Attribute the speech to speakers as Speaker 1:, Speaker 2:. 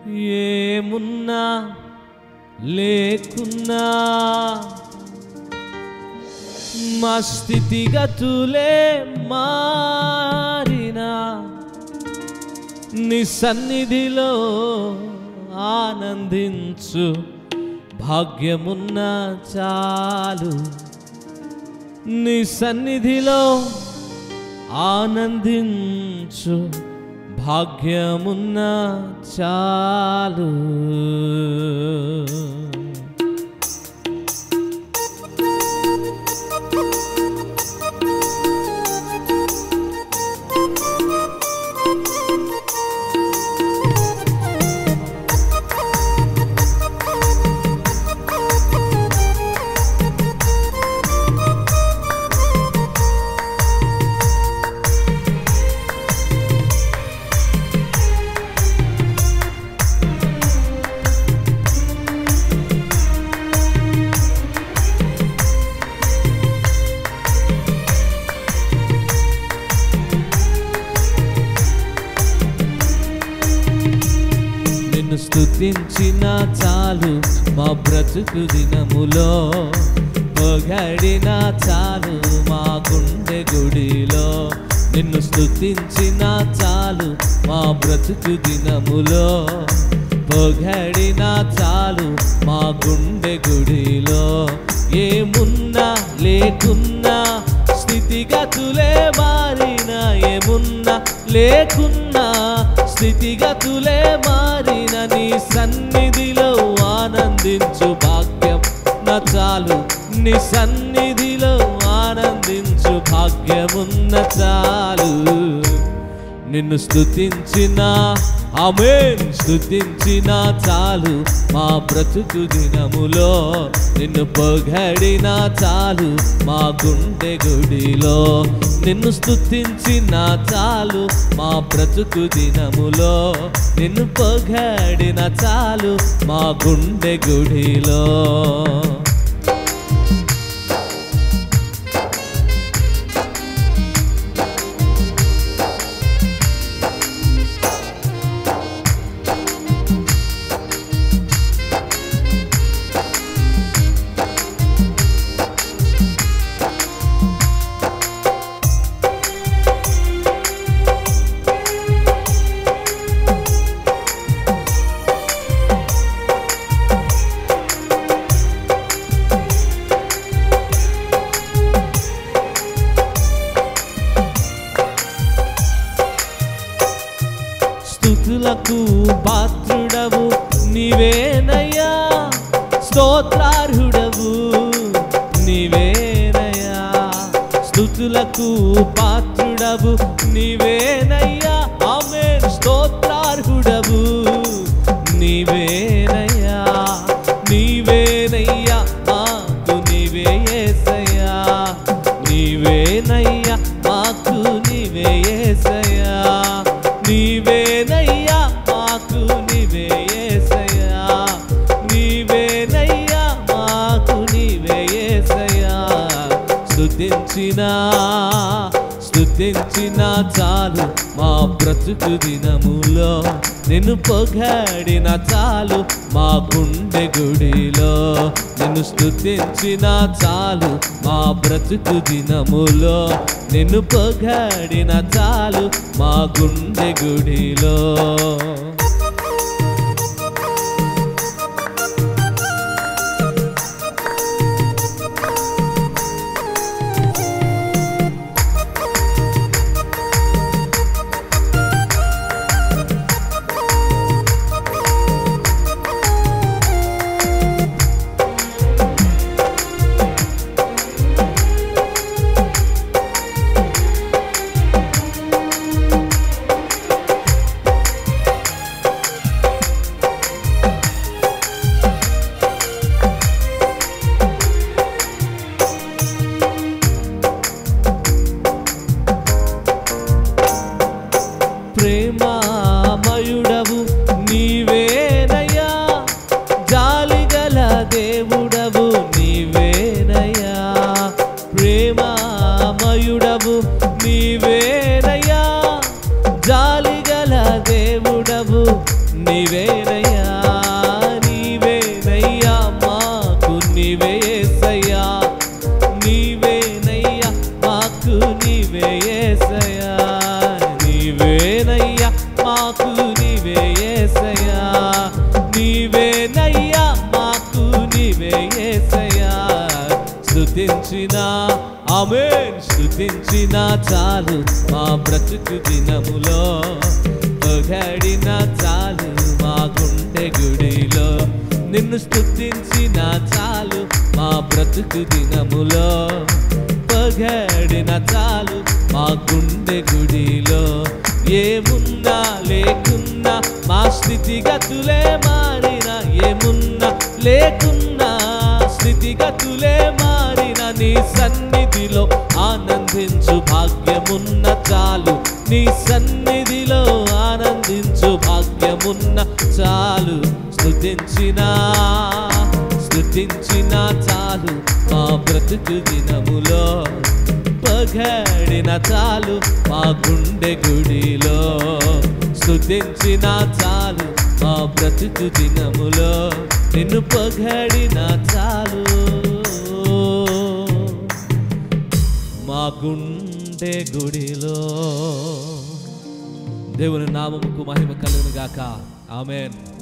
Speaker 1: ఏమున్నా లేకున్నా మా స్థితిగతులే మారినా నీ సన్నిధిలో ఆనందించు భాగ్యమున్న చాలు నీ సన్నిధిలో ఆనందించు భాగ్యమున్న చాలు నిన్ను స్తుతించిన చాలు మా బ్రతుకు దినములో పొగడిన చాలు మా గుండె గుడిలో నిన్ను స్తుతించిన చాలు మా బ్రతుకు దినములో పొగడిన చాలు మా గుండె గుడిలో ఏమున్నా లేకున్నా స్థితిగతులే మారిన ఏమున్నా లేకున్నా స్థితిగతులే మారిన నీ సన్నిధిలో ఆనందించు భాగ్యం నా చాలు నీ సన్నిధిలో ఆనందించు భాగ్యమున్న చాలు నిన్ను స్తుతించిన ఆమేన్ స్తుతించిన చాలు మా బ్రతుకు దినములో నిన్ను పొగడిన చాలు మా గుండె గుడిలో నిన్ను స్తుతించిన చాలు మా బ్రతుకు దినములో నిన్ను పొగడిన చాలు మా గుండె గుడిలో స్థుతులకు పాత్రుడవు నీవేనయ్యా స్తోత్రార్హుడవు నీవేనయ్యా స్థుతులకు పాత్రుడవు నీవేనయ్యా ఆమె స్తోత్రార్హుడవు నీవేనయ్యా నీవేనయ్యా మాకు నీవే యేసయ్యా నీవేనయ్యా మాకు నీవే యేసయ్యా నీవేనయ్యా మాకు నీవే యేసయ్యా నీవేనయ్యా మాకు నీవే యేసయ్యా స్తుతించిన స్తుతించిన చాలు మా బ్రతుకు దినములో నిన్ను పొగడిన చాలు మా గుండె గుడిలో నిన్ను స్తుతించిన చాలు మా బ్రతుకు దినములో నిన్ను పొగడిన చాలు మా గుండె గుడిలో ప్రేమామయుడవు నీవేనయ్యా జాలిగల దేవుడవు నీవేనయ్యా ప్రేమామయుడవు నీవేనయ్యా జాలిగల దేవుడవు నీవేనయ్యా నీవేనయ్యా మాకు నీవే యేసయ్యా నీవేనయ్యా మాకు నీవే యేసయ్యా నీవేనయ్యా మాకు నీవే యేసయ్యా నీవేనయ్యా మాకు నీవే యేసయ్యా స్తుతించిన ఆమేన్ స్తుతించిన చాలు మా బ్రతుకు దినములో పొగడిన చాలు మా గుండె గుడిలో నిన్ను స్తుతించిన చాలు మా బ్రతుకు దినములో పొగడిన చాలు మా గుండె గుడిలో ఏమున్నా లేకున్నా మా స్థితిగతులే మారినా ఏమున్నా లేకున్నా స్థితిగతులే మారిన నీ సన్నిధిలో ఆనందించు భాగ్యమున్న చాలు నీ సన్నిధిలో ఆనందించు భాగ్యమున్న చాలు స్తుతించిన స్తుతించిన చాలు మా బ్రతుకు దినములో పగడిన చాలు మా గుండె గుడిలో స్తుతించిన చాలు మా బ్రతుకు దినములో నిన్ను పగడిన చాలు మా గుండె గుడిలో దేవుని నామముకు మహిమ కలుగును గాక ఆమెన్